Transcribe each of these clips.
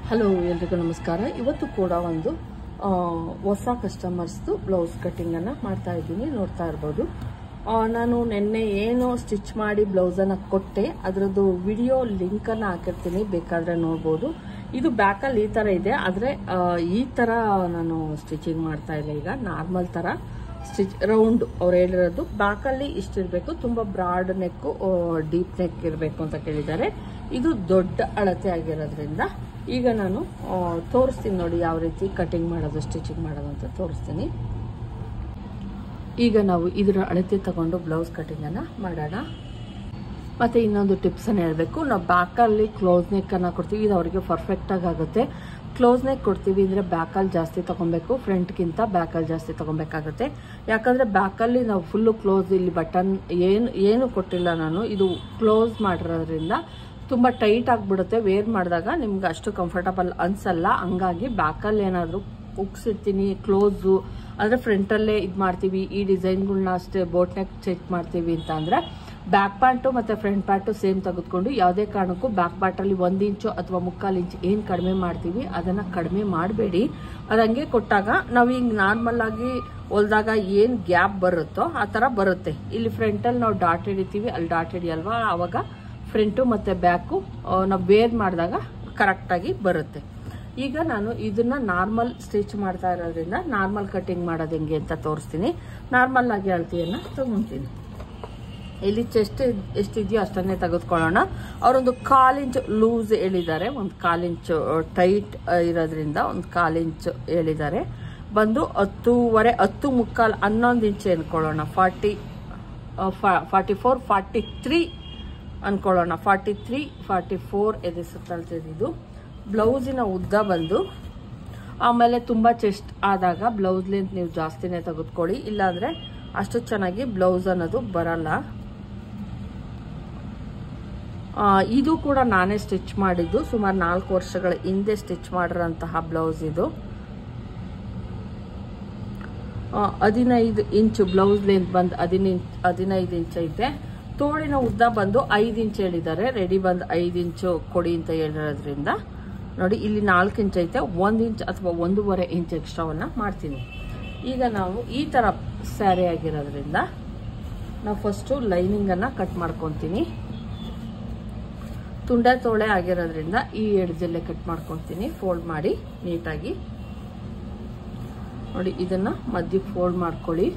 hello ಎಲ್ರಿಗೂ ನಮಸ್ಕಾರ ಇವತ್ತು ಕೂಡ ಒಂದು ಆ, ಹೊಸ ಕಸ್ಟಮರ್ಸ್ದು ಬ್ಲೌಸ್ ಕಟ್ಟಿಂಗನ್ನು ಮಾಡ್ತಾ ಇದ್ದೀನಿ ನೋಡ್ತಾ ಇರ್ಬೋದು ಆ, ನಾನು ನಿನ್ನೆ ಏನು ಸ್ಟಿಚ್ ಮಾಡಿ ಬ್ಲೌಸನ್ನು ಕೊಟ್ಟೆ ಅದರದ್ದು ವಿಡಿಯೋ ಲಿಂಕನ್ನು ಹಾಕಿರ್ತೀನಿ ಬೇಕಾದರೆ ನೋಡ್ಬೋದು ಇದು ಬ್ಯಾಕಲ್ಲಿ ಈ ಥರ ಇದೆ ಆದರೆ ಈ ಥರ ನಾನು ಸ್ಟಿಚಿಂಗ್ ಮಾಡ್ತಾ ಇಲ್ಲ ಈಗ ನಾರ್ಮಲ್ ಥರ ಸ್ಟಿಚ್ ರೌಂಡ್ ಅವ್ರು ಹೇಳಿರೋದು ಬ್ಯಾಕಲ್ಲಿ ಇಷ್ಟಿರಬೇಕು ತುಂಬ ಬ್ರಾಡ್ ನೆಕ್ಕು ಡೀಪ್ ನೆಕ್ ಇರಬೇಕು ಅಂತ ಕೇಳಿದ್ದಾರೆ ಇದು ದೊಡ್ಡ ಅಳತೆ ಆಗಿರೋದ್ರಿಂದ ಈಗ ನಾನು ಆ, ತೋರಿಸ್ತೀನಿ ನೋಡಿ ಯಾವ ರೀತಿ ಕಟಿಂಗ್ ಮಾಡೋದು ಸ್ಟಿಚಿಂಗ್ ಮಾಡೋದು ಅಂತ ತೋರಿಸ್ತೀನಿ ಈಗ ನಾವು ಇದರ ಅಳತೆ ತಗೊಂಡು ಬ್ಲೌಸ್ ಕಟಿಂಗನ್ನು ಮಾಡೋಣ ಮತ್ತೆ ಇನ್ನೊಂದು ಟಿಪ್ಸ್ ಅನ್ನು ಹೇಳಬೇಕು ನಾವು ಬ್ಯಾಕಲ್ಲಿ ಕ್ಲೋಸ್ ನೆಕ್ ಅನ್ನ ಕೊಡ್ತೀವಿ ಇದು ಅವರಿಗೆ ಪರ್ಫೆಕ್ಟ್ ಆಗಿ ಆಗುತ್ತೆ ಕ್ಲೋಸ್ ನೆಕ್ ಕೊಡ್ತೀವಿ ಅಂದ್ರೆ ಬ್ಯಾಕಲ್ಲಿ ಜಾಸ್ತಿ ತಗೊಬೇಕು ಫ್ರಂಟ್ಗಿಂತ ಬ್ಯಾಕಲ್ಲಿ ಜಾಸ್ತಿ ತಗೊಬೇಕಾಗುತ್ತೆ ಯಾಕಂದ್ರೆ ಬ್ಯಾಕಲ್ಲಿ ನಾವು ಫುಲ್ಲು ಕ್ಲೋಸ್ ಇಲ್ಲಿ ಬಟನ್ ಏನು ಏನು ಕೊಟ್ಟಿಲ್ಲ ನಾನು ಇದು ಕ್ಲೋಸ್ ಮಾಡಿರೋದ್ರಿಂದ ತುಂಬ ಟೈಟ್ ಆಗಿಬಿಡುತ್ತೆ ವೇರ್ ಮಾಡಿದಾಗ ನಿಮ್ಗೆ ಅಷ್ಟು ಕಂಫರ್ಟಬಲ್ ಅನ್ಸಲ್ಲ ಹಂಗಾಗಿ ಬ್ಯಾಕಲ್ಲಿ ಏನಾದರೂ ಉಗ್ಸಿರ್ತೀನಿ ಕ್ಲೋಸು ಅಂದರೆ ಫ್ರಂಟಲ್ಲೇ ಇದು ಮಾಡ್ತೀವಿ ಈ ಡಿಸೈನ್ಗಳನ್ನ ಅಷ್ಟೇ ಬೋಟ್ನೆಕ್ ಚೆಕ್ ಮಾಡ್ತೀವಿ ಅಂತ ಅಂದರೆ ಬ್ಯಾಕ್ ಪ್ಯಾಂಟು ಮತ್ತು ಫ್ರಂಟ್ ಪ್ಯಾಂಟು ಸೇಮ್ ತೆಗೆದುಕೊಂಡು ಯಾವುದೇ ಕಾರಣಕ್ಕೂ ಬ್ಯಾಕ್ ಪ್ಯಾಂಟಲ್ಲಿ ಒಂದು ಇಂಚು ಅಥವಾ ಮುಕ್ಕಾಲು ಇಂಚು ಏನು ಕಡಿಮೆ ಮಾಡ್ತೀವಿ ಅದನ್ನು ಕಡಿಮೆ ಮಾಡಬೇಡಿ ಅದು ಹಂಗೆ ಕೊಟ್ಟಾಗ ನಾವು ಈಗ ನಾರ್ಮಲ್ ಆಗಿ ಹೊಲ್ದಾಗ ಏನು ಗ್ಯಾಪ್ ಬರುತ್ತೋ ಆ ಥರ ಬರುತ್ತೆ ಇಲ್ಲಿ ಫ್ರಂಟಲ್ಲಿ ನಾವು ಡಾಟ್ ಹಿಡಿತೀವಿ ಅಲ್ಲಿ ಡಾಟ್ ಹಿಡಿಯಲ್ವಾ ಆವಾಗ ಫ್ರಂಟು ಮತ್ತು ಬ್ಯಾಕು ನಾವು ವೇರ್ ಮಾಡಿದಾಗ ಕರೆಕ್ಟಾಗಿ ಬರುತ್ತೆ ಈಗ ನಾನು ಇದನ್ನ ನಾರ್ಮಲ್ ಸ್ಟಿಚ್ ಮಾಡ್ತಾ ಇರೋದ್ರಿಂದ ನಾರ್ಮಲ್ ಕಟಿಂಗ್ ಮಾಡೋದು ಹೆಂಗೆ ಅಂತ ತೋರಿಸ್ತೀನಿ ನಾರ್ಮಲ್ ಆಗಿ ಅಳತೆಯನ್ನ ತಗೊಂತೀನಿ ಇಲ್ಲಿ ಚೆಸ್ಟ್ ಎಷ್ಟಿದೆಯೋ ಅಷ್ಟನ್ನೇ ತೆಗೆದುಕೊಳ್ಳೋಣ ಅವರೊಂದು ಕಾಲು ಇಂಚ್ ಲೂಸ್ ಹೇಳಿದ್ದಾರೆ ಒಂದು ಕಾಲು ಇಂಚು ಟೈಟ್ ಇರೋದ್ರಿಂದ ಒಂದು ಕಾಲು ಇಂಚ್ ಹೇಳಿದ್ದಾರೆ ಬಂದು ಹತ್ತೂವರೆ ಹತ್ತು ಮುಕ್ಕಾಲು ಹನ್ನೊಂದು ಇಂಚ್ ಅನ್ಕೊಳ್ಳೋಣ forty forty four forty three ಅನ್ಕೊಳ್ಳೋಣ ಫಾರ್ಟಿ ತ್ರೀ ಫಾರ್ಟಿ ಫೋರ್ ಎದೆ ಸುತ್ತಳ್ತಿದ್ದು ಬ್ಲೌಸಿನ ಉದ್ದ ಬಂದು ಆಮೇಲೆ ತುಂಬ ಚೆಸ್ಟ್ ಆದಾಗ ಬ್ಲೌಸ್ ಲೆಂತ್ ನೀವು ಜಾಸ್ತಿನೇ ತೆಗೆದುಕೊಳ್ಳಿ ಇಲ್ಲಾಂದರೆ ಅಷ್ಟು ಚೆನ್ನಾಗಿ ಬ್ಲೌಸ್ ಅನ್ನೋದು ಬರಲ್ಲ ಆ, ಇದು ಕೂಡ ನಾನೇ ಸ್ಟಿಚ್ ಮಾಡಿದ್ದು ಸುಮಾರು ನಾಲ್ಕು ವರ್ಷಗಳ ಹಿಂದೆ ಸ್ಟಿಚ್ ಮಾಡಿರೋಂತಹ ಬ್ಲೌಸ್ ಇದು ಆ, ಹದಿನೈದು ಇಂಚು ಬ್ಲೌಸ್ ಲೆಂತ್ ಬಂದು ಹದಿನೈದು ಹದಿನೈದು ಇಂಚ್ ಐತೆ ತೋಳಿನ ಉದ್ದ ಬಂದು ಐದು ಇಂಚ್ ಹೇಳಿದ್ದಾರೆ ರೆಡಿ ಬಂದು ಐದು ಇಂಚು ಕೊಡಿ ಅಂತ ಹೇಳಿರೋದ್ರಿಂದ ನೋಡಿ ಇಲ್ಲಿ ನಾಲ್ಕು ಇಂಚ್ ಐತೆ ಒಂದು ಇಂಚ್ ಅಥವಾ ಒಂದೂವರೆ ಇಂಚ್ ಎಕ್ಸ್ಟ್ರಾವನ್ನ ಮಾಡ್ತೀನಿ ಈಗ ನಾವು ಈ ಥರ ಸ್ಯಾರಿ ಆಗಿರೋದ್ರಿಂದ ನಾವು ಫಸ್ಟು ಲೈನಿಂಗನ್ನು ಕಟ್ ಮಾಡ್ಕೊತೀನಿ ತುಂಡೆ ತೋಳೆ ಆಗಿರೋದ್ರಿಂದ ಈ ಎಡ್ಜಲ್ಲೇ ಕಟ್ ಮಾಡ್ಕೊತೀನಿ ಫೋಲ್ಡ್ ಮಾಡಿ ನೀಟಾಗಿ ನೋಡಿ ಇದನ್ನ ಮಧ್ಯಕ್ಕೆ ಫೋಲ್ಡ್ ಮಾಡ್ಕೊಳ್ಳಿ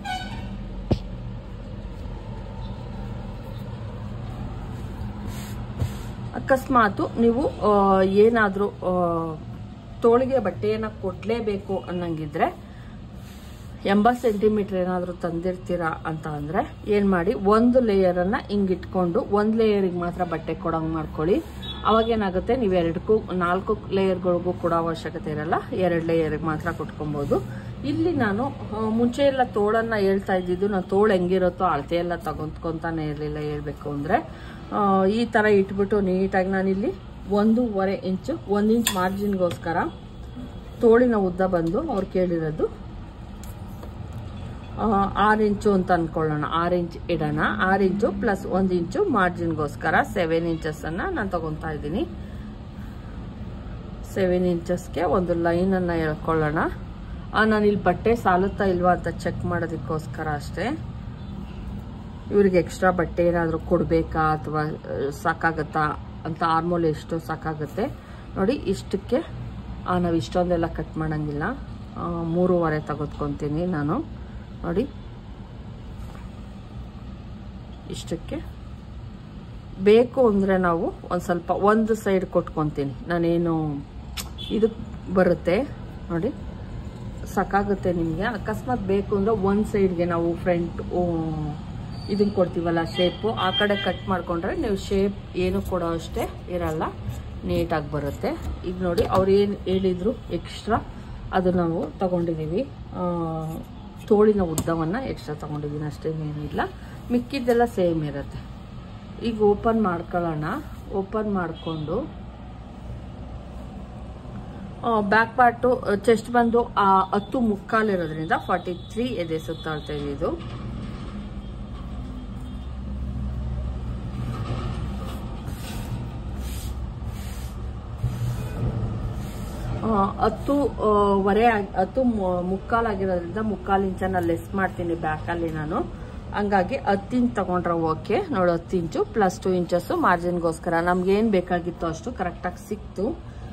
ಅಕಸ್ಮಾತು ನೀವು ಏನಾದರೂ ತೋಳಿಗೆ ಬಟ್ಟೆಯನ್ನು ಕೊಡಲೇಬೇಕು ಅನ್ನಂಗಿದ್ರೆ ಎಂಬತ್ತು ಸೆಂಟಿಮೀಟರ್ ಏನಾದರೂ ತಂದಿರ್ತೀರಾ ಅಂತ ಅಂದರೆ ಏನು ಮಾಡಿ ಒಂದು ಲೇಯರನ್ನು ಹಿಂಗಿಟ್ಕೊಂಡು ಒಂದು ಲೇಯರಿಗೆ ಮಾತ್ರ ಬಟ್ಟೆ ಕೊಡೋಂಗೆ ಮಾಡ್ಕೊಳ್ಳಿ ಅವಾಗ ಏನಾಗುತ್ತೆ ನೀವು ಎರಡಕ್ಕೂ ನಾಲ್ಕು ಲೇಯರ್ಗಳಿಗೂ ಕೊಡೋ ಅವಶ್ಯಕತೆ ಇರಲ್ಲ ಎರಡು ಲೇಯರ್ಗೆ ಮಾತ್ರ ಕೊಟ್ಕೊಬೋದು ಇಲ್ಲಿ ನಾನು ಆ, ಮುಂಚೆ ಎಲ್ಲ ತೋಳನ್ನು ಹೇಳ್ತಾ ಇದ್ದಿದ್ದು ನಾನು ತೋಳು ಹೆಂಗಿರುತ್ತೋ ಅಳತೆ ಎಲ್ಲ ತಗೊಂಡ್ಕೊಂತಾನೆ ಇರಲಿಲ್ಲ ಹೇಳ್ಬೇಕು ಅಂದರೆ ಈ ಥರ ಇಟ್ಬಿಟ್ಟು ನೀಟಾಗಿ ನಾನಿಲ್ಲಿ ಒಂದೂವರೆ ಇಂಚು ಒಂದು ಇಂಚ್ ಮಾರ್ಜಿನ್ಗೋಸ್ಕರ ತೋಳಿನ ಉದ್ದ ಬಂದು ಅವ್ರು ಕೇಳಿರೋದು ಆ, ಆರು ಇಂಚು ಅಂತ ಅನ್ಕೊಳ್ಳೋಣ ಆರು ಇಂಚ್ ಇಡೋಣ ಆರು ಇಂಚು ಪ್ಲಸ್ ಒಂದು ಇಂಚು ಮಾರ್ಜಿನ್ಗೋಸ್ಕರ ಸೆವೆನ್ ಇಂಚಸ್ಸನ್ನು ನಾನು ತಗೊತಾ ಇದ್ದೀನಿ ಸೆವೆನ್ ಇಂಚಸ್ಗೆ ಒಂದು ಲೈನನ್ನು ಎಳ್ಕೊಳ್ಳೋಣ ನಾನು ಇಲ್ಲಿ ಬಟ್ಟೆ ಸಾಲುತ್ತಾ ಇಲ್ವಾ ಅಂತ ಚೆಕ್ ಮಾಡೋದಕ್ಕೋಸ್ಕರ ಅಷ್ಟೇ ಇವ್ರಿಗೆ ಎಕ್ಸ್ಟ್ರಾ ಬಟ್ಟೆ ಏನಾದರೂ ಕೊಡಬೇಕಾ ಅಥವಾ ಸಾಕಾಗತ್ತಾ ಅಂತ ಆರ್ಮೋಲ್ ಎಷ್ಟು ಸಾಕಾಗುತ್ತೆ ನೋಡಿ ಇಷ್ಟಕ್ಕೆ ಆ, ನಾವು ಇಷ್ಟೊಂದೆಲ್ಲ ಕಟ್ ಮಾಡೋಂಗಿಲ್ಲ ಆ, ಮೂರುವರೆ ತೆಗೆದುಕೊತೀನಿ ನಾನು ನೋಡಿ ಇಷ್ಟಕ್ಕೆ ಬೇಕು ಅಂದರೆ ನಾವು ಒಂದು ಸ್ವಲ್ಪ ಒಂದು ಸೈಡ್ ಕೊಟ್ಕೊತೀನಿ ನಾನೇನು ಇದು ಬರುತ್ತೆ ನೋಡಿ ಸಾಕಾಗುತ್ತೆ ನಿಮಗೆ ಅಕಸ್ಮಾತ್ ಬೇಕು ಅಂದರೆ ಒಂದು ಸೈಡ್ಗೆ ನಾವು ಫ್ರಂಟ್ ಇದನ್ನ ಕೊಡ್ತೀವಲ್ಲ ಶೇಪು ಆ ಕಡೆ ಕಟ್ ಮಾಡಿಕೊಂಡ್ರೆ ನೀವು ಶೇಪ್ ಏನು ಕೊಡೋ ಅಷ್ಟೇ ಇರಲ್ಲ ನೀಟಾಗಿ ಬರುತ್ತೆ ಈಗ ನೋಡಿ ಅವ್ರು ಏನು ಹೇಳಿದ್ರು ಎಕ್ಸ್ಟ್ರಾ ಅದು ನಾವು ತಗೊಂಡಿದ್ದೀವಿ ಆ, ತೋಳಿನ ಉದ್ದವನ್ನು ಎಕ್ಸ್ಟ್ರಾ ತಗೊಂಡಿದ್ದೀನಿ ಅಷ್ಟೇನೇನಿಲ್ಲ ಮಿಕ್ಕಿದ್ದೆಲ್ಲ ಸೇಮ್ ಇರುತ್ತೆ ಈಗ ಓಪನ್ ಮಾಡ್ಕೊಳ್ಳೋಣ ಓಪನ್ ಮಾಡಿಕೊಂಡು ಬ್ಯಾಕ್ ಪಾರ್ಟು ಚೆಸ್ಟ್ ಬಂದು ಆ, ಹತ್ತು ಮುಕ್ಕಾಲಿರೋದ್ರಿಂದ ಫಾರ್ಟಿ ತ್ರೀ ಎದೆ ಸುತ್ತಾಳ್ತಾ ಇದೆ ಇದು ಹತ್ತು ಆ, ವರೆ ಆಗ್- ಹತ್ತು ಮು- ಮುಕ್ಕಾಲಾಗಿರೋದ್ರಿಂದ ಮುಕ್ಕಾಲು ಇಂಚನ್ನ ಲೆಸ್ ಮಾಡ್ತೀನಿ ಬ್ಯಾಕಲ್ಲಿ ನಾನು ಹಂಗಾಗಿ ಹತ್ತು ಇಂಚ್ ತಗೊಂಡ್ರೆ ಓಕೆ ನೋಡು ಹತ್ತು ಇಂಚು ಪ್ಲಸ್ ಟು ಇಂಚಸ್ಸು ಮಾರ್ಜಿನ್ಗೋಸ್ಕರ ನಮ್ಗೆ ಏನು ಬೇಕಾಗಿತ್ತು ಅಷ್ಟು ಕರೆಕ್ಟಾಗಿ ಸಿಕ್ತು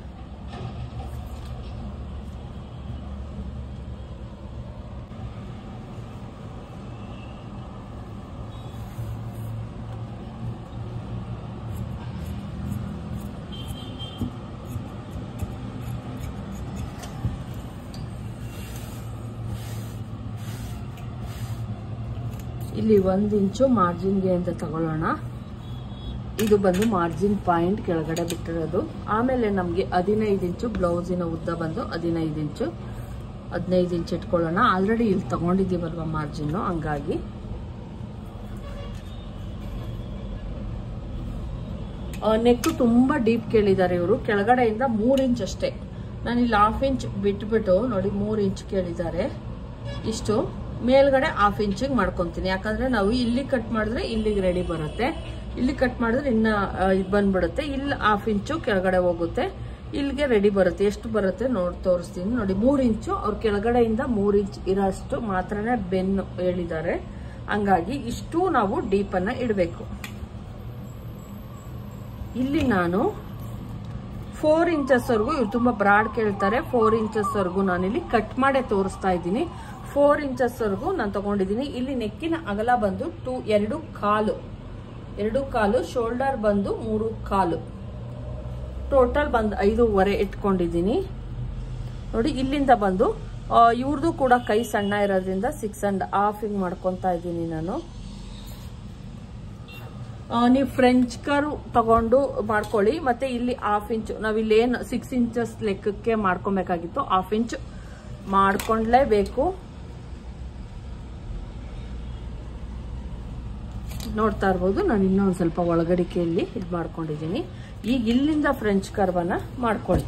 ಇಲ್ಲಿ ಒಂದು ಇಂಚು ಮಾರ್ಜಿನ್ಗೆ ಅಂತ ತಗೊಳ್ಳೋಣ ಇದು ಬಂದು ಮಾರ್ಜಿನ್ ಪಾಯಿಂಟ್ ಕೆಳಗಡೆ ಬಿಟ್ಟಿರೋದು ಆಮೇಲೆ ನಮಗೆ ಹದಿನೈದು ಇಂಚು ಬ್ಲೌಸಿನ ಉದ್ದ ಬಂದು ಹದಿನೈದು ಇಂಚು ಹದಿನೈದು ಇಂಚ್ ಇಟ್ಕೊಳ್ಳೋಣ ಆಲ್ರೆಡಿ ಇಲ್ಲಿ ತಗೊಂಡಿದ್ದೀವಲ್ವ ಮಾರ್ಜಿನ್ನು ಹಂಗಾಗಿ ನೆಕ್ಕು ತುಂಬಾ ಡೀಪ್ ಕೇಳಿದ್ದಾರೆ ಇವರು ಕೆಳಗಡೆಯಿಂದ ಮೂರ್ ಇಂಚ್ ಅಷ್ಟೇ ನಾನು ಇಲ್ಲಿ ಹಾಫ್ ಇಂಚ್ ಬಿಟ್ಬಿಟ್ಟು ನೋಡಿ ಮೂರ್ ಇಂಚ್ ಕೇಳಿದ್ದಾರೆ ಇಷ್ಟು ಮೇಲ್ಗಡೆ ಹಾಫ್ ಇಂಚಿಗೆ ಮಾಡ್ಕೊಂತೀನಿ ಯಾಕಂದ್ರೆ ನಾವು ಇಲ್ಲಿ ಕಟ್ ಮಾಡಿದ್ರೆ ಇಲ್ಲಿಗೆ ರೆಡಿ ಬರುತ್ತೆ ಇಲ್ಲಿ ಕಟ್ ಮಾಡಿದ್ರೆ ಇನ್ನ ಆ, ಇದ್ ಬಂದ್ಬಿಡುತ್ತೆ ಇಲ್ಲಿ ಹಾಫ್ ಇಂಚು ಕೆಳಗಡೆ ಹೋಗುತ್ತೆ ಇಲ್ಲಿಗೆ ರೆಡಿ ಬರುತ್ತೆ ಎಷ್ಟು ಬರುತ್ತೆ ನೋಡಿ ತೋರಿಸ್ತೀನಿ ನೋಡಿ ಮೂರ್ ಇಂಚು ಅವ್ರ ಕೆಳಗಡೆಯಿಂದ ಮೂರ್ ಇಂಚ್ ಇರೋಷ್ಟು ಮಾತ್ರನೇ ಬೆನ್ನು ಹೇಳಿದ್ದಾರೆ ಹಂಗಾಗಿ ಇಷ್ಟು ನಾವು ಡೀಪ್ ಅನ್ನ ಇಡಬೇಕು ಇಲ್ಲಿ ನಾನು ಫೋರ್ ಇಂಚಸ್ವರೆಗೂ ಇವ್ರು ತುಂಬಾ ಬ್ರಾಡ್ ಕೇಳ್ತಾರೆ ಫೋರ್ ಇಂಚಸ್ವರೆಗೂ ನಾನಿಲ್ಲಿ ಕಟ್ ಮಾಡೇ ತೋರಿಸ್ತಾ ಇದ್ದೀನಿ ಫೋರ್ ಇಂಚಸ್ವರೆಗೂ ನಾನು ತಗೊಂಡಿದ್ದೀನಿ ಇಲ್ಲಿ ನೆಕ್ಕಿನ ಅಗಲ ಬಂದು ಟೂ ಎರಡು ಕಾಲು ಎರಡು ಕಾಲು ಶೋಲ್ಡರ್ ಬಂದು ಮೂರು ಕಾಲು ಟೋಟಲ್ ಬಂದು ಐದೂವರೆ ಇಟ್ಕೊಂಡಿದ್ದೀನಿ ನೋಡಿ ಇಲ್ಲಿಂದ ಬಂದು ಇವ್ರದ್ದು ಕೂಡ ಕೈ ಸಣ್ಣ ಇರೋದ್ರಿಂದ ಸಿಕ್ಸ್ ಅಂಡ್ ಹಾಫ್ ಹಿಂಗ್ ಮಾಡ್ಕೊತಾ ಇದ್ದೀನಿ ನಾನು ನೀವು ಫ್ರೆಂಚ್ ಕರು ತಗೊಂಡು ಮಾಡ್ಕೊಳ್ಳಿ ಮತ್ತೆ ಇಲ್ಲಿ ಹಾಫ್ ಇಂಚ್ ನಾವಿಲ್ಲಿ ಏನು ಸಿಕ್ಸ್ ಇಂಚಸ್ ಲೆಕ್ಕಕ್ಕೆ ಮಾಡ್ಕೊಬೇಕಾಗಿತ್ತು ಹಾಫ್ ಇಂಚ್ ಮಾಡ್ಕೊಂಡ್ಲೇಬೇಕು ನೋಡ್ತಾ ಇರ್ಬೋದು ನಾನು ಇನ್ನೊಂದು ಸ್ವಲ್ಪ ಒಳಗಡಿಕೆಯಲ್ಲಿ ಇದು ಮಾಡ್ಕೊಂಡಿದ್ದೀನಿ ಈಗ ಇಲ್ಲಿಂದ ಫ್ರೆಂಚ್ ಕರ್ವನ್ನ ಮಾಡ್ಕೊಳ್ಳಿ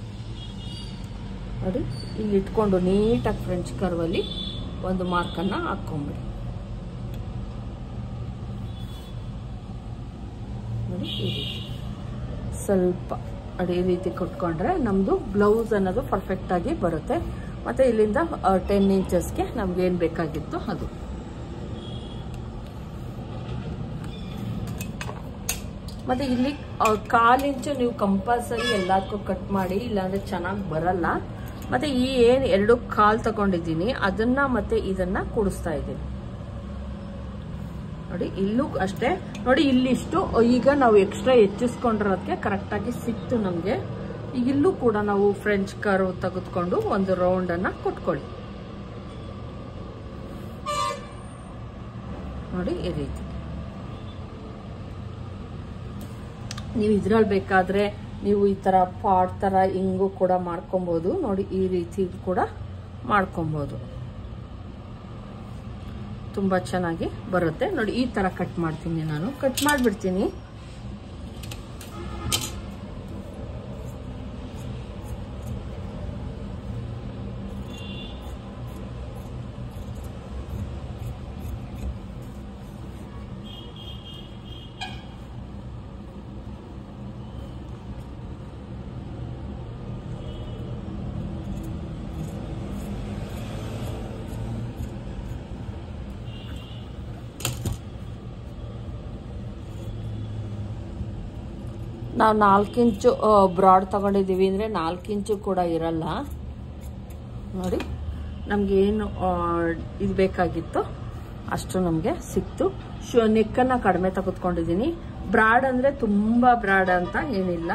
ನೋಡಿ ಇಲ್ಲಿ ಇಟ್ಕೊಂಡು ನೀಟಾಗಿ ಫ್ರೆಂಚ್ ಕರ್ವಲ್ಲಿ ಒಂದು ಮಾರ್ಕನ್ನ ಹಾಕೊಂಬಿಡಿ ನೋಡಿ ಈ ರೀತಿ ಸ್ವಲ್ಪ ನೋಡಿ ಈ ರೀತಿ ಕೊಟ್ಕೊಂಡ್ರೆ ನಮ್ಮದು ಬ್ಲೌಸ್ ಅನ್ನೋದು ಪರ್ಫೆಕ್ಟ್ ಆಗಿ ಬರುತ್ತೆ ಮತ್ತೆ ಇಲ್ಲಿಂದ ಟೆನ್ ಇಂಚಸ್ಗೆ ನಮ್ಗೆ ಏನು ಬೇಕಾಗಿತ್ತು ಅದು ಮತ್ತೆ ಇಲ್ಲಿ ಕಾಲು ಇಂಚು ನೀವು ಕಂಪಲ್ಸರಿ ಎಲ್ಲದಕ್ಕೂ ಕಟ್ ಮಾಡಿ ಇಲ್ಲಾಂದ್ರೆ ಚೆನ್ನಾಗಿ ಬರಲ್ಲ ಮತ್ತೆ ಈ ಏನು ಎರಡು ಕಾಲ್ ತಗೊಂಡಿದ್ದೀನಿ ಅದನ್ನ ಮತ್ತೆ ಇದನ್ನ ಕೂಡಿಸ್ತಾ ಇದ್ದೀನಿ ನೋಡಿ ಇಲ್ಲೂ ಅಷ್ಟೇ ನೋಡಿ ಇಲ್ಲಿಷ್ಟು ಈಗ ನಾವು ಎಕ್ಸ್ಟ್ರಾ ಹೆಚ್ಚಿಸ್ಕೊಂಡಿರೋದಕ್ಕೆ ಕರೆಕ್ಟಾಗಿ ಸಿಕ್ತು ನಮಗೆ ಈಗ ಇಲ್ಲೂ ಕೂಡ ನಾವು ಫ್ರೆಂಚ್ ಕರ್ವ್ ತೆಗೆದುಕೊಂಡು ಒಂದು ರೌಂಡ್ ಅನ್ನ ಕೊಟ್ಕೊಳ್ಳಿ ನೋಡಿ ಈ ರೀತಿ ನೀವು ಇದ್ರಲ್ಲಿ ಬೇಕಾದ್ರೆ ನೀವು ಈ ತರ ಪಾಟ್ ತರ ಹಿಂಗೂ ಕೂಡ ಮಾಡ್ಕೊಬಹುದು ನೋಡಿ ಈ ರೀತಿ ಕೂಡ ಮಾಡ್ಕೊಬಹುದು ತುಂಬಾ ಚೆನ್ನಾಗಿ ಬರುತ್ತೆ ನೋಡಿ ಈ ತರ ಕಟ್ ಮಾಡ್ತೀನಿ ನಾನು ಕಟ್ ಮಾಡ್ಬಿಡ್ತೀನಿ ನಾವು ನಾಲ್ಕು ಇಂಚು ಬ್ರಾಡ್ ತಗೊಂಡಿದ್ದೀವಿ ಅಂದರೆ ನಾಲ್ಕು ಇಂಚು ಕೂಡ ಇರಲ್ಲ ನೋಡಿ ನಮ್ಗೆ ಏನು ಇದು ಬೇಕಾಗಿತ್ತು ಅಷ್ಟು ನಮಗೆ ಸಿಕ್ತು ಶೋ ನೆಕ್ಕನ್ನು ಕಡಿಮೆ ತೆಗೆದುಕೊಂಡಿದ್ದೀನಿ ಬ್ರಾಡ್ ಅಂದರೆ ತುಂಬ ಬ್ರಾಡ್ ಅಂತ ಏನಿಲ್ಲ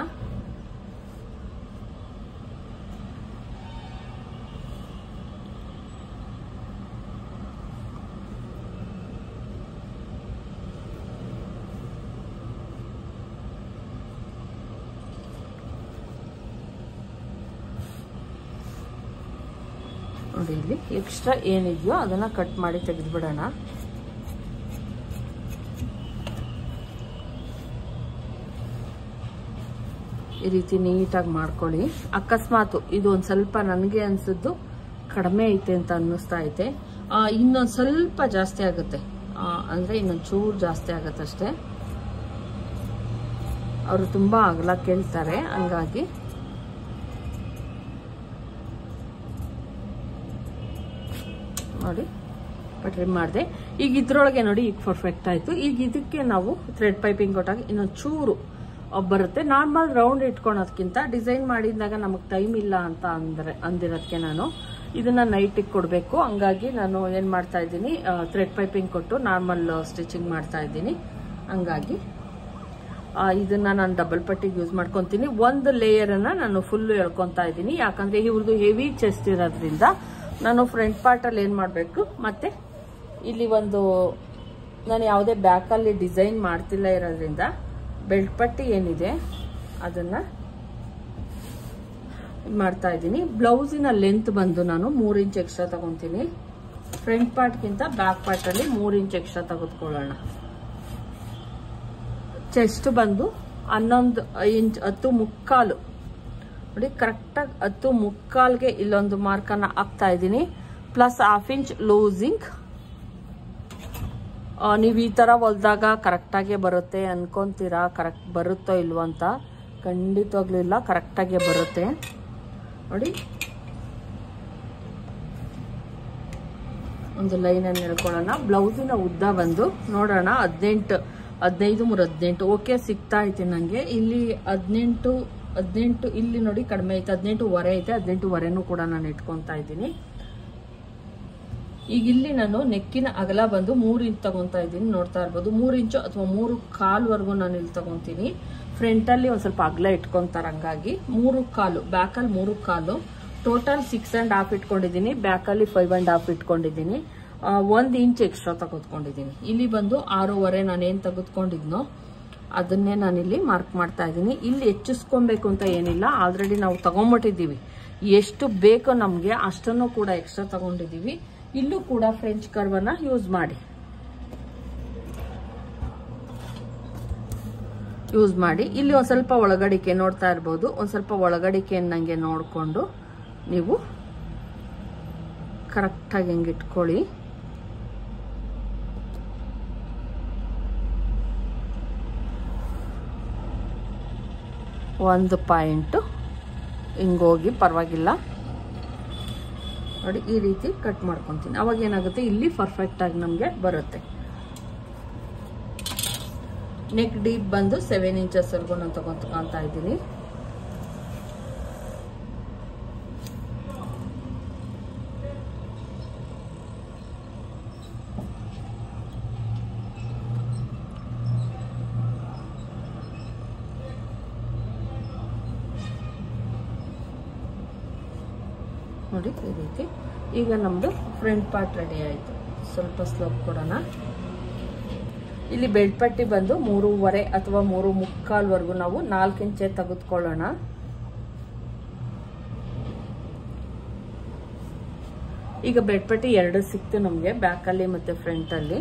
ನೋಡಿ ಇಲ್ಲಿ ಎಕ್ಸ್ಟ್ರಾ ಏನಿದೆಯೋ ಅದನ್ನ ಕಟ್ ಮಾಡಿ ತೆಗೆದ್ಬಿಡೋಣ ಈ ರೀತಿ ನೀಟಾಗಿ ಮಾಡ್ಕೊಳ್ಳಿ ಅಕಸ್ಮಾತ್ ಇದು ಒಂದು ಸ್ವಲ್ಪ ನನಗೆ ಅನ್ಸಿದ್ದು ಕಡಿಮೆ ಐತೆ ಅಂತ ಅನ್ನಿಸ್ತಾ ಐತೆ ಇನ್ನೊಂದು ಸ್ವಲ್ಪ ಜಾಸ್ತಿ ಆಗುತ್ತೆ ಆ, ಅಂದ್ರೆ ಇನ್ನೊಂದು ಚೂರು ಜಾಸ್ತಿ ಆಗುತ್ತೆ ಅಷ್ಟೇ ಅವರು ತುಂಬಾ ಅಗಲ ಕೇಳ್ತಾರೆ ಹಂಗಾಗಿ ನೋಡಿ ಟ್ರಿಮ್ ಮಾಡಿದೆ ಈಗ ಇದ್ರೊಳಗೆ ನೋಡಿ ಈಗ ಪರ್ಫೆಕ್ಟ್ ಆಯಿತು ಈಗ ಇದಕ್ಕೆ ನಾವು ಥ್ರೆಡ್ ಪೈಪಿಂಗ್ ಕೊಟ್ಟಾಗ ಇನ್ನೊಂದು ಚೂರು ಬರುತ್ತೆ ನಾರ್ಮಲ್ ರೌಂಡ್ ಇಟ್ಕೊಳೋದಕ್ಕಿಂತ ಡಿಸೈನ್ ಮಾಡಿದಾಗ ನಮಗೆ ಟೈಮ್ ಇಲ್ಲ ಅಂತ ಅಂದರೆ ಅಂದಿರೋದಕ್ಕೆ ನಾನು ಇದನ್ನ ನೈಟಿಗೆ ಕೊಡಬೇಕು ಹಂಗಾಗಿ ನಾನು ಏನು ಮಾಡ್ತಾ ಇದ್ದೀನಿ ಥ್ರೆಡ್ ಪೈಪಿಂಗ್ ಕೊಟ್ಟು ನಾರ್ಮಲ್ ಸ್ಟಿಚಿಂಗ್ ಮಾಡ್ತಾ ಇದ್ದೀನಿ ಹಂಗಾಗಿ ಆ, ಇದನ್ನ ನಾನು ಡಬಲ್ ಪಟ್ಟಿಗೆ ಯೂಸ್ ಮಾಡ್ಕೊತೀನಿ ಒಂದು ಲೇಯರನ್ನು ನಾನು ಫುಲ್ ಎಳ್ಕೊತಾ ಇದ್ದೀನಿ ಯಾಕಂದ್ರೆ ಇವ್ರದ್ದು ಹೆವಿ ಚೆಸ್ಟ್ ಇರೋದ್ರಿಂದ ನಾನು ಫ್ರಂಟ್ ಪಾರ್ಟಲ್ಲಿ ಏನು ಮಾಡಬೇಕು ಮತ್ತೆ ಇಲ್ಲಿ ಒಂದು ನಾನು ಯಾವುದೇ ಬ್ಯಾಕಲ್ಲಿ ಡಿಸೈನ್ ಮಾಡ್ತಿಲ್ಲ ಇರೋದ್ರಿಂದ ಬೆಲ್ಟ್ ಪಟ್ಟಿ ಏನಿದೆ ಅದನ್ನ ಇದ್ ಮಾಡ್ತಾ ಇದ್ದೀನಿ ಬ್ಲೌಸಿನ ಲೆಂತ್ ಬಂದು ನಾನು ಮೂರು ಇಂಚ್ ಎಕ್ಸ್ಟ್ರಾ ತಗೊಂತೀನಿ ಫ್ರಂಟ್ ಪಾರ್ಟ್ಗಿಂತ ಬ್ಯಾಕ್ ಪಾರ್ಟಲ್ಲಿ ಮೂರು ಇಂಚ್ ಎಕ್ಸ್ಟ್ರಾ ತೆಗೆದುಕೊಳ್ಳೋಣ ಚೆಸ್ಟ್ ಬಂದು ಹನ್ನೊಂದು ಇಂಚ್ ಹತ್ತು ಮುಕ್ಕಾಲು ನೋಡಿ ಕರೆಕ್ಟಾಗಿ ಹತ್ತು ಮುಕ್ಕಾಲ್ಗೆ ಇಲ್ಲೊಂದು ಮಾರ್ಕನ್ನ ಹಾಕ್ತಾ ಇದ್ದೀನಿ ಪ್ಲಸ್ ಹಾಫ್ ಇಂಚ್ ಲೂಸಿಂಗ್ ನೀವು ಈ ಥರ ಹೊಲ್ದಾಗ ಕರೆಕ್ಟಾಗೆ ಬರುತ್ತೆ ಅನ್ಕೊಂತೀರಾ ಕರೆಕ್ಟ್ ಬರುತ್ತೋ ಇಲ್ವೋ ಅಂತ ಖಂಡಿತವಾಗ್ಲೂ ಇಲ್ಲ ಕರೆಕ್ಟಾಗೆ ಬರುತ್ತೆ ನೋಡಿ ಒಂದು ಲೈನನ್ನು ಹೇಳ್ಕೊಳ್ಳೋಣ ಬ್ಲೌಸಿನ ಉದ್ದ ಬಂದು ನೋಡೋಣ ಹದಿನೆಂಟು ಹದಿನೈದು ಮೂರು ಹದಿನೆಂಟು ಓಕೆ ಸಿಗ್ತಾ ಐತೆ ನನಗೆ ಇಲ್ಲಿ ಹದಿನೆಂಟು ಹದಿನೆಂಟು ಇಲ್ಲಿ ನೋಡಿ ಕಡಿಮೆ ಐತೆ ಹದಿನೆಂಟುವರೆ ಐತೆ ಹದಿನೆಂಟುವರೆನೂ ಕೂಡ ನಾನು ಇಟ್ಕೊತಾ ಇದ್ದೀನಿ ಈಗ ಇಲ್ಲಿ ನಾನು ನೆಕ್ಕಿನ ಅಗಲ ಬಂದು ಮೂರು ಇಂಚ್ ತಗೊಂತಾ ಇದ್ದೀನಿ ನೋಡ್ತಾ ಇರ್ಬೋದು ಮೂರು ಇಂಚು ಅಥವಾ ಮೂರು ಕಾಲ್ವರೆಗೂ ನಾನು ಇಲ್ಲಿ ತಗೊಂತೀನಿ ಫ್ರಂಟಲ್ಲಿ ಒಂದು ಸ್ವಲ್ಪ ಅಗಲ ಇಟ್ಕೊಂತಾರೆ ಹಂಗಾಗಿ ಮೂರು ಕಾಲು ಬ್ಯಾಕಲ್ಲಿ ಮೂರು ಕಾಲು ಟೋಟಲ್ ಸಿಕ್ಸ್ ಆ್ಯಂಡ್ ಹಾಫ್ ಇಟ್ಕೊಂಡಿದ್ದೀನಿ ಬ್ಯಾಕಲ್ಲಿ ಫೈವ್ ಆ್ಯಂಡ್ ಹಾಫ್ ಇಟ್ಕೊಂಡಿದ್ದೀನಿ ಒಂದು ಇಂಚ್ ಎಕ್ಸ್ಟ್ರಾ ತೆಗೆದುಕೊಂಡಿದ್ದೀನಿ ಇಲ್ಲಿ ಬಂದು ಆರೂವರೆ ನಾನೇನು ತೆಗೆದುಕೊಂಡಿದ್ನೋ ಅದನ್ನೇ ನಾನಿಲ್ಲಿ ಮಾರ್ಕ್ ಮಾಡ್ತಾ ಇದ್ದೀನಿ ಇಲ್ಲಿ ಹೆಚ್ಚಿಸ್ಕೊಬೇಕು ಅಂತ ಏನಿಲ್ಲ ಆಲ್ರೆಡಿ ನಾವು ತಗೊಂಬಿಟ್ಟಿದ್ದೀವಿ ಎಷ್ಟು ಬೇಕೋ ನಮಗೆ ಅಷ್ಟನ್ನು ಕೂಡ ಎಕ್ಸ್ಟ್ರಾ ತಗೊಂಡಿದ್ದೀವಿ ಇಲ್ಲೂ ಕೂಡ ಫ್ರೆಂಚ್ ಕರ್ವನ್ನ ಯೂಸ್ ಮಾಡಿ ಯೂಸ್ ಮಾಡಿ ಇಲ್ಲಿ ಒಂದು ಸ್ವಲ್ಪ ಒಳಗಡಿಕೆ ನೋಡ್ತಾ ಇರ್ಬೋದು ಒಂದು ಸ್ವಲ್ಪ ಒಳಗಡಿಕೆ ನಂಗೆ ನೋಡಿಕೊಂಡು ನೀವು ಕರೆಕ್ಟಾಗಿ ಹೆಂಗೆ ಇಟ್ಕೊಳ್ಳಿ ಒಂದು ಪಾಯಿಂಟು ಹಿಂಗೋಗಿ ಪರವಾಗಿಲ್ಲ ನೋಡಿ ಈ ರೀತಿ ಕಟ್ ಮಾಡ್ಕೊತೀನಿ ಅವಾಗ ಏನಾಗುತ್ತೆ ಇಲ್ಲಿ ಪರ್ಫೆಕ್ಟ್ ಆಗಿ ನಮಗೆ ಬರುತ್ತೆ ನೆಕ್ ಡೀಪ್ ಬಂದು ಸೆವೆನ್ ಇಂಚಸ್ ವರೆಗೂ ನಾನು ತಗೊಂತ ಇದ್ದೀನಿ ನೋಡಿ ಈ ರೀತಿ ಈಗ ನಮ್ಮದು ಫ್ರಂಟ್ ಪಾರ್ಟ್ ರೆಡಿ ಆಯಿತು ಸ್ವಲ್ಪ ಸ್ಲೋಪ್ ಕೊಡೋಣ ಇಲ್ಲಿ ಬೆಲ್ಟ್ ಪಟ್ಟಿ ಬಂದು ಮೂರುವರೆ ಅಥವಾ ಮೂರು ಮುಕ್ಕಾಲ್ವರೆಗೂ ನಾವು ನಾಲ್ಕು ಇಂಚೆ ತೆಗೆದುಕೊಳ್ಳೋಣ ಈಗ ಬೆಲ್ಟ್ ಪಟ್ಟಿ ಎರಡು ಸಿಕ್ತು ನಮಗೆ ಬ್ಯಾಕಲ್ಲಿ ಮತ್ತು ಫ್ರಂಟಲ್ಲಿ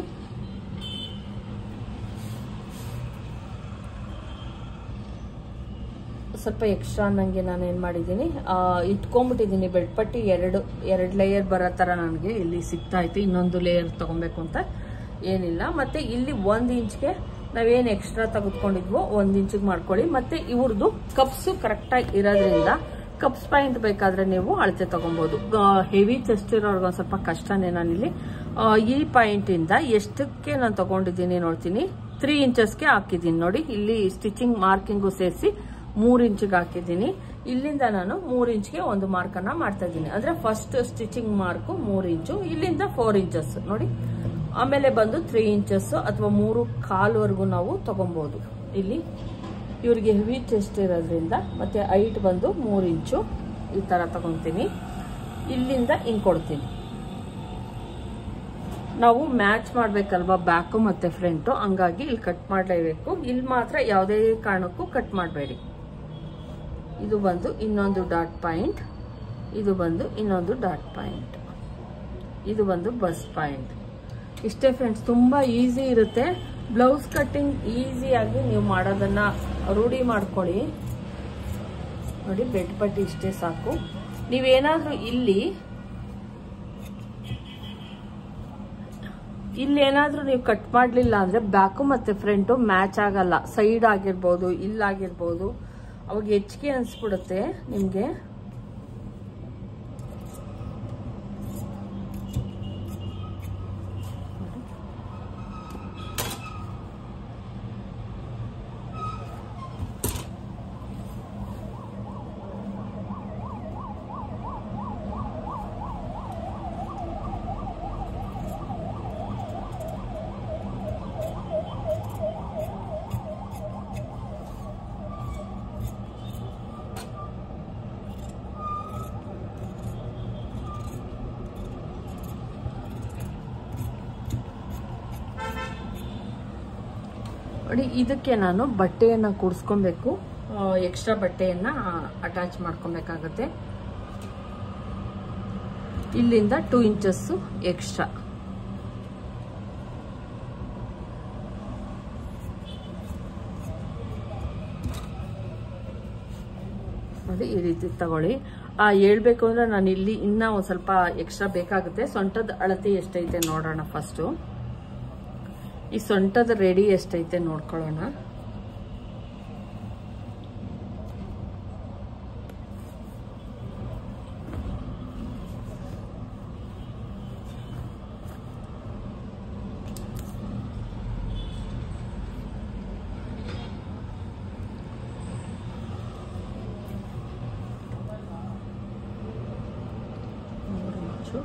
ಸ್ವಲ್ಪ ಎಕ್ಸ್ಟ್ರಾ ನನಗೆ ನಾನು ಏನು ಮಾಡಿದ್ದೀನಿ ಇಟ್ಕೊಂಡ್ಬಿಟ್ಟಿದ್ದೀನಿ ಬೆಡ್ ಪಟ್ಟಿ ಎರಡು ಎರಡು ಲೇಯರ್ ಬರೋ ಥರ ನನಗೆ ಇಲ್ಲಿ ಸಿಗ್ತಾ ಇತ್ತು ಇನ್ನೊಂದು ಲೇಯರ್ ತೊಗೊಬೇಕು ಅಂತ ಏನಿಲ್ಲ ಮತ್ತು ಇಲ್ಲಿ ಒಂದು ಇಂಚ್ಗೆ ನಾವೇನು ಎಕ್ಸ್ಟ್ರಾ ತೆಗೆದುಕೊಂಡಿದ್ವೋ ಒಂದು ಇಂಚಿಗೆ ಮಾಡ್ಕೊಳ್ಳಿ ಮತ್ತು ಇವ್ರದ್ದು ಕಪ್ಸು ಕರೆಕ್ಟಾಗಿ ಇರೋದ್ರಿಂದ ಕಪ್ಸ್ ಪಾಯಿಂಟ್ ಬೇಕಾದರೆ ನೀವು ಅಳತೆ ತೊಗೊಬೋದು ಹೆವಿ ಚೆಸ್ಟ್ ಇರೋರ್ಗೆ ಒಂದು ಸ್ವಲ್ಪ ಕಷ್ಟನೇ ನಾನಿಲ್ಲಿ ಆ, ಈ ಪಾಯಿಂಟಿಂದ ಎಷ್ಟಕ್ಕೆ ನಾನು ತೊಗೊಂಡಿದ್ದೀನಿ ನೋಡ್ತೀನಿ ತ್ರೀ ಇಂಚಸ್ಗೆ ಹಾಕಿದ್ದೀನಿ ನೋಡಿ ಇಲ್ಲಿ ಸ್ಟಿಚಿಂಗ್ ಮಾರ್ಕಿಂಗು ಸೇರಿಸಿ ಮೂರು ಇಂಚಿಗೆ ಹಾಕಿದ್ದೀನಿ ಇಲ್ಲಿಂದ ನಾನು ಮೂರು ಇಂಚ್ಗೆ ಒಂದು ಮಾರ್ಕನ್ನ ಮಾಡ್ತಾ ಇದ್ದೀನಿ ಅಂದ್ರೆ ಫಸ್ಟ್ ಸ್ಟಿಚಿಂಗ್ ಮಾರ್ಕು ಮೂರು ಇಂಚು ಇಲ್ಲಿಂದ ಫೋರ್ ಇಂಚಸ್ ನೋಡಿ ಆಮೇಲೆ ಬಂದು ತ್ರೀ ಇಂಚಸ್ ಅಥವಾ ಮೂರು ಕಾಲ್ವರೆಗೂ ನಾವು ತಗೊಬೋದು ಇಲ್ಲಿ ಇವ್ರಿಗೆ ಹೆವಿ ಚೆಸ್ಟ್ ಇರೋದ್ರಿಂದ ಮತ್ತೆ ಹೈಟ್ ಬಂದು ಮೂರು ಇಂಚು ಈ ತರ ತಗೊತೀನಿ ಇಲ್ಲಿಂದ ಹಿಂಗ್ ಕೊಡ್ತೀನಿ ನಾವು ಮ್ಯಾಚ್ ಮಾಡ್ಬೇಕಲ್ವಾ ಬ್ಯಾಕು ಮತ್ತೆ ಫ್ರಂಟು ಹಂಗಾಗಿ ಇಲ್ಲಿ ಕಟ್ ಮಾಡಲೇಬೇಕು ಇಲ್ಲಿ ಮಾತ್ರ ಯಾವುದೇ ಕಾರಣಕ್ಕೂ ಕಟ್ ಮಾಡಬೇಡಿ ಇದು ಬಂದು ಇನ್ನೊಂದು ಡಾಟ್ ಪಾಯಿಂಟ್ ಇದು ಬಂದು ಇನ್ನೊಂದು ಡಾಟ್ ಪಾಯಿಂಟ್ ಇದು ಬಂದು ಬಸ್ ಪಾಯಿಂಟ್ ಇಷ್ಟೇ ಫ್ರೆಂಡ್ಸ್ ತುಂಬ ಈಸಿ ಇರುತ್ತೆ ಬ್ಲೌಸ್ ಕಟ್ಟಿಂಗ್ ಈಸಿಯಾಗಿ ನೀವು ಮಾಡೋದನ್ನ ರೂಢಿ ಮಾಡ್ಕೊಳ್ಳಿ ನೋಡಿ ಬೆಡ್ ಪಟ್ಟಿ ಇಷ್ಟೇ ಸಾಕು ನೀವೇನಾದ್ರೂ ಇಲ್ಲಿ ಇಲ್ಲೇನಾದ್ರೂ ನೀವು ಕಟ್ ಮಾಡಲಿಲ್ಲ ಅಂದ್ರೆ ಬ್ಯಾಕು ಮತ್ತೆ ಫ್ರಂಟು ಮ್ಯಾಚ್ ಆಗಲ್ಲ ಸೈಡ್ ಆಗಿರ್ಬೋದು ಇಲ್ಲಾಗಿರ್ಬೋದು ಅವಾಗ ಹೆಚ್ಚಿಗೆ ಅನ್ಸ್ಬಿಡುತ್ತೆ ನಿಮಗೆ ನೋಡಿ ಇದಕ್ಕೆ ನಾನು ಬಟ್ಟೆಯನ್ನು ಕೂಡಿಸ್ಕೊಬೇಕು ಎಕ್ಸ್ಟ್ರಾ ಬಟ್ಟೆಯನ್ನು ಅಟ್ಯಾಚ್ ಮಾಡ್ಕೊಬೇಕಾಗತ್ತೆ ಇಲ್ಲಿಂದ ಟೂ ಇಂಚಸ್ಸು ಎಕ್ಸ್ಟ್ರಾ ನೋಡಿ ಈ ರೀತಿ ತಗೊಳ್ಳಿ ಆ ಹೇಳ್ಬೇಕು ಅಂದ್ರೆ ನಾನು ಇಲ್ಲಿ ಇನ್ನ ಒಂದ್ ಸ್ವಲ್ಪ ಎಕ್ಸ್ಟ್ರಾ ಬೇಕಾಗುತ್ತೆ ಸೊಂಟದ ಅಳತೆ ಎಷ್ಟೈತೆ ನೋಡೋಣ ಫಸ್ಟು ಈ ಸೊಂಟದ ರೆಡಿ ಎಷ್ಟೈತೆ ನೋಡ್ಕೊಳ್ಳೋಣ ಮೂರು ಇಂಚು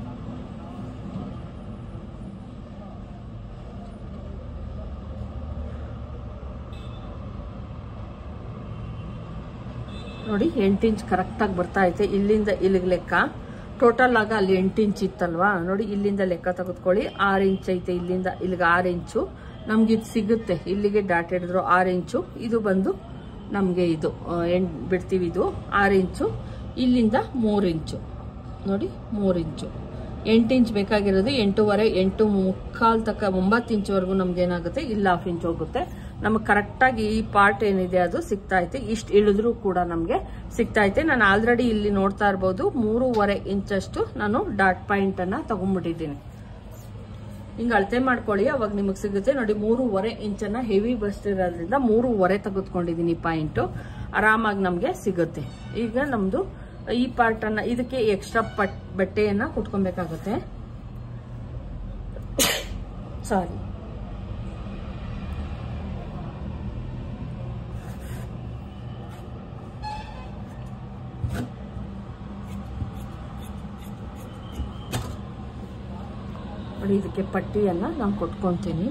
ನೋಡಿ ಎಂಟು ಇಂಚ್ ಕರೆಕ್ಟಾಗಿ ಬರ್ತಾ ಐತೆ ಇಲ್ಲಿಂದ ಇಲ್ಲಿಗೆ ಲೆಕ್ಕ ಟೋಟಲ್ ಆಗ ಅಲ್ಲಿ ಎಂಟು ಇಂಚ್ ಇತ್ತಲ್ವಾ ನೋಡಿ ಇಲ್ಲಿಂದ ಲೆಕ್ಕ ತೆಗೆದುಕೊಳ್ಳಿ ಆರು ಇಂಚ್ ಐತೆ ಇಲ್ಲಿಂದ ಇಲ್ಲಿಗೆ ಆರು ಇಂಚು ನಮ್ಗೆ ಇದು ಸಿಗುತ್ತೆ ಇಲ್ಲಿಗೆ ಡಾಟ್ ಹಿಡಿದ್ರು ಆರು ಇಂಚು ಇದು ಬಂದು ನಮಗೆ ಇದು ಆ, ಎಣ್ ಬಿಡ್ತೀವಿ ಇದು ಆರು ಇಂಚು ಇಲ್ಲಿಂದ ಮೂರು ಇಂಚು ನೋಡಿ ಮೂರು ಇಂಚು ಎಂಟು ಇಂಚ್ ಬೇಕಾಗಿರೋದು ಎಂಟೂವರೆ ಎಂಟು ಮುಕ್ಕಾಲ್ ತಕ್ಕ ಒಂಬತ್ತು ಇಂಚ್ವರೆಗೂ ನಮ್ಗೆ ಏನಾಗುತ್ತೆ ಇಲ್ಲಿ ಹಾಫ್ ಇಂಚ್ ಹೋಗುತ್ತೆ ನಮಗೆ ಕರೆಕ್ಟಾಗಿ ಈ ಪಾರ್ಟ್ ಏನಿದೆ ಅದು ಸಿಗ್ತಾ ಐತೆ ಇಷ್ಟು ಇಳಿದ್ರೂ ಕೂಡ ನಮಗೆ ಸಿಗ್ತಾ ಐತೆ ನಾನು ಆಲ್ರೆಡಿ ಇಲ್ಲಿ ನೋಡ್ತಾ ಇರ್ಬೋದು ಮೂರುವರೆ ಇಂಚಷ್ಟು ನಾನು ಡಾಟ್ ಪಾಯಿಂಟ್ ಅನ್ನ ತಗೊಂಡ್ಬಿಟ್ಟಿದ್ದೀನಿ ಹಿಂಗೆ ಅಳತೆ ಮಾಡ್ಕೊಳ್ಳಿ ಅವಾಗ ನಿಮಗೆ ಸಿಗುತ್ತೆ ನೋಡಿ ಮೂರುವರೆ ಇಂಚನ್ನ ಹೆವಿ ಬಸ್ಟ್ ಇರೋದ್ರಿಂದ ಮೂರುವರೆ ತೆಗೆದುಕೊಂಡಿದ್ದೀನಿ ಪಾಯಿಂಟು ಆರಾಮಾಗಿ ನಮಗೆ ಸಿಗುತ್ತೆ ಈಗ ನಮ್ದು ಈ ಪಾರ್ಟ್ ಅನ್ನ ಇದಕ್ಕೆ ಎಕ್ಸ್ಟ್ರಾ ಪಟ್ ಬಟ್ಟೆಯನ್ನ ಕುಟ್ಕೊಬೇಕಾಗುತ್ತೆ ಸಾರಿ ನೋಡಿ ಇದಕ್ಕೆ ಪಟ್ಟಿಯನ್ನ ನಾನು ಕೊಟ್ಕೊತೀನಿ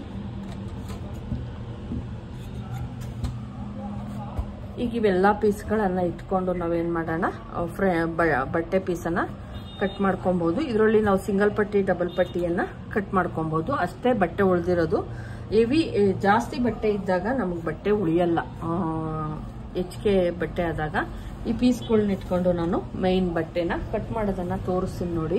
ಈಗ ಇವೆಲ್ಲ ಪೀಸ್ಗಳನ್ನ ಇಟ್ಕೊಂಡು ನಾವೇನು ಮಾಡೋಣ ಅಹ್ ಫ್ರೇ ಬ- ಬಟ್ಟೆ ಪೀಸನ್ನು ಕಟ್ ಮಾಡ್ಕೊಬೋದು ಇದರಲ್ಲಿ ನಾವು ಸಿಂಗಲ್ ಪಟ್ಟಿ ಡಬಲ್ ಪಟ್ಟಿಯನ್ನು ಕಟ್ ಮಾಡ್ಕೊಬೋದು ಅಷ್ಟೇ ಬಟ್ಟೆ ಉಳಿದಿರೋದು ಹೆವಿ ಜಾಸ್ತಿ ಬಟ್ಟೆ ಇದ್ದಾಗ ನಮಗೆ ಬಟ್ಟೆ ಉಳಿಯಲ್ಲ ಹೆಚ್ಚಿಗೆ ಬಟ್ಟೆ ಆದಾಗ ಈ ಪೀಸ್ಗಳನ್ನ ಇಟ್ಕೊಂಡು ನಾನು ಮೈನ್ ಬಟ್ಟೆನ ಕಟ್ ಮಾಡೋದನ್ನ ತೋರಿಸ್ತೀನಿ ನೋಡಿ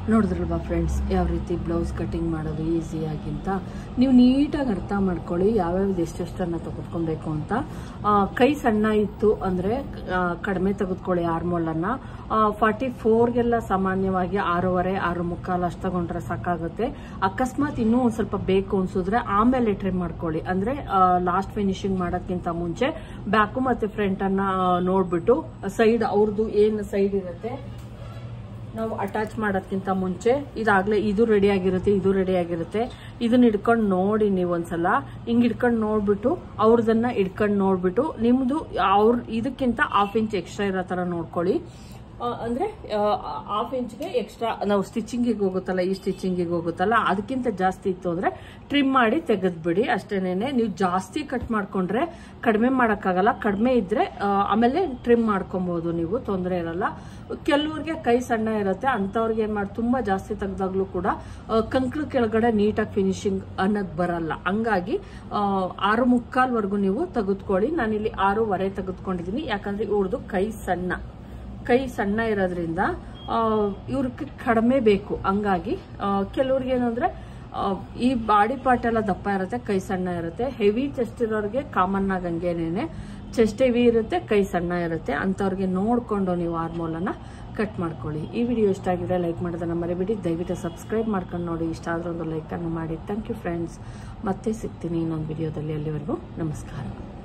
ನೋಡಿದ್ರಲ್ವಾ ಫ್ರೆಂಡ್ಸ್ ಯಾವ ರೀತಿ ಬ್ಲೌಸ್ ಕಟಿಂಗ್ ಮಾಡೋದು ಈಸಿಯಾಗಿ ಅಂತ ನೀವು ನೀಟಾಗಿ ಅರ್ಥ ಮಾಡ್ಕೊಳ್ಳಿ ಯಾವ್ಯಾವ್ದು ಎಷ್ಟೆಷ್ಟನ್ನು ತೆಗೆದುಕೊಬೇಕು ಅಂತ ಆ, ಕೈ ಸಣ್ಣ ಇತ್ತು ಅಂದರೆ ಕಡಿಮೆ ತೆಗೆದುಕೊಳ್ಳಿ ಆರ್ಮೋಲನ್ನು ಫಾರ್ಟಿ ಫೋರ್ಗೆಲ್ಲ ಸಾಮಾನ್ಯವಾಗಿ ಆರೂವರೆ ಆರು ಮುಕ್ಕಾಲು ಅಷ್ಟು ತಗೊಂಡ್ರೆ ಸಾಕಾಗುತ್ತೆ ಅಕಸ್ಮಾತ್ ಇನ್ನೂ ಒಂದು ಸ್ವಲ್ಪ ಬೇಕು ಅನ್ಸಿದ್ರೆ ಆಮೇಲೆ ಟ್ರಿಮ್ ಮಾಡ್ಕೊಳ್ಳಿ ಅಂದರೆ ಲಾಸ್ಟ್ ಫಿನಿಶಿಂಗ್ ಮಾಡೋಕ್ಕಿಂತ ಮುಂಚೆ ಬ್ಯಾಕು ಮತ್ತು ಫ್ರಂಟನ್ನು ನೋಡ್ಬಿಟ್ಟು ಸೈಡ್ ಅವ್ರದ್ದು ಏನು ಸೈಡ್ ಇರುತ್ತೆ ನಾವು ಅಟ್ಯಾಚ್ ಮಾಡೋದ್ಕಿಂತ ಮುಂಚೆ ಇದಾಗಲೇ ಇದು ರೆಡಿ ಆಗಿರುತ್ತೆ ಇದು ರೆಡಿ ಆಗಿರುತ್ತೆ ಇದನ್ನ ಹಿಡ್ಕೊಂಡು ನೋಡಿ ನೀವು ಒಂದ್ಸಲ ಹಿಂಗ್ ಹಿಡ್ಕೊಂಡು ನೋಡ್ಬಿಟ್ಟು ಅವ್ರದನ್ನ ಹಿಡ್ಕೊಂಡು ನೋಡ್ಬಿಟ್ಟು ನಿಮ್ದು ಅವ್ರ ಇದಕ್ಕಿಂತ ಹಾಫ್ ಇಂಚ್ ಎಕ್ಸ್ಟ್ರಾ ಇರೋ ತರ ನೋಡ್ಕೊಳ್ಳಿ ಆ, ಅಂದ್ರೆ ಹಾಫ್ ಇಂಚ್ಗೆ ಎಕ್ಸ್ಟ್ರಾ ನಾವು ಸ್ಟಿಚಿಂಗಿಗೆ ಹೋಗುತ್ತಲ್ಲ ಈ ಸ್ಟಿಚಿಂಗಿಗೆ ಹೋಗುತ್ತಲ್ಲ ಅದಕ್ಕಿಂತ ಜಾಸ್ತಿ ಇತ್ತು ಅಂದ್ರೆ ಟ್ರಿಮ್ ಮಾಡಿ ತೆಗೆದ್ಬಿಡಿ ಅಷ್ಟೇನೇನೆ ನೀವು ಜಾಸ್ತಿ ಕಟ್ ಮಾಡ್ಕೊಂಡ್ರೆ ಕಡಿಮೆ ಮಾಡೋಕ್ಕಾಗಲ್ಲ ಕಡಿಮೆ ಇದ್ರೆ ಆ, ಆಮೇಲೆ ಟ್ರಿಮ್ ಮಾಡ್ಕೊಬಹುದು ನೀವು ತೊಂದರೆ ಇರಲ್ಲ ಕೆಲವ್ರಿಗೆ ಕೈ ಸಣ್ಣ ಇರುತ್ತೆ ಅಂಥವ್ರಿಗೆ ಏನ್ ಮಾಡಿ ತುಂಬಾ ಜಾಸ್ತಿ ತೆಗ್ದಾಗ್ಲೂ ಕೂಡ ಆ, ಕಂಕ್ಳು ಕೆಳಗಡೆ ನೀಟಾಗಿ ಫಿನಿಶಿಂಗ್ ಅನ್ನೋದು ಬರಲ್ಲ ಹಂಗಾಗಿ ಆ, ಆರು ಮುಕ್ಕಾಲ್ವರೆಗೂ ನೀವು ತೆಗೆದುಕೊಳ್ಳಿ ನಾನಿಲ್ಲಿ ಆರೂವರೆ ತೆಗೆದುಕೊಂಡಿದ್ದೀನಿ ಯಾಕಂದ್ರೆ ಇವ್ರದ್ದು ಕೈ ಸಣ್ಣ ಕೈ ಸಣ್ಣ ಇರೋದ್ರಿಂದ ಇವ್ರಿಗೆ ಕಡಿಮೆ ಬೇಕು ಹಂಗಾಗಿ ಕೆಲವ್ರಿಗೆ ಏನಂದ್ರೆ ಆ, ಈ ಬಾಡಿ ಪಾರ್ಟ್ ಎಲ್ಲ ದಪ್ಪ ಇರುತ್ತೆ ಕೈ ಸಣ್ಣ ಇರುತ್ತೆ ಹೆವಿ ಚೆಸ್ಟ್ ಇರೋರಿಗೆ ಕಾಮನ್ ಆಗಿ ಹಂಗೇನೇನೆ ಚೆಸ್ಟ್ ಹೆವಿ ಇರುತ್ತೆ ಕೈ ಸಣ್ಣ ಇರುತ್ತೆ ಅಂಥವ್ರಿಗೆ ನೋಡಿಕೊಂಡು ನೀವು ಆರ್ಮೋಲನ್ನ ಕಟ್ ಮಾಡ್ಕೊಳ್ಳಿ ಈ ವಿಡಿಯೋ ಇಷ್ಟ ಆಗಿದೆ ಲೈಕ್ ಮಾಡೋದನ್ನ ಮರಿಬಿಡಿ ದಯವಿಟ್ಟು ಸಬ್ಸ್ಕ್ರೈಬ್ ಮಾಡ್ಕೊಂಡು ನೋಡಿ ಇಷ್ಟ ಆದ್ರೆ ಒಂದು ಲೈಕನ್ನು ಮಾಡಿ ಥ್ಯಾಂಕ್ ಯು ಫ್ರೆಂಡ್ಸ್ ಮತ್ತೆ ಸಿಗ್ತೀನಿ ಇನ್ನೊಂದು ವಿಡಿಯೋದಲ್ಲಿ ಅಲ್ಲಿವರೆಗೂ ನಮಸ್ಕಾರ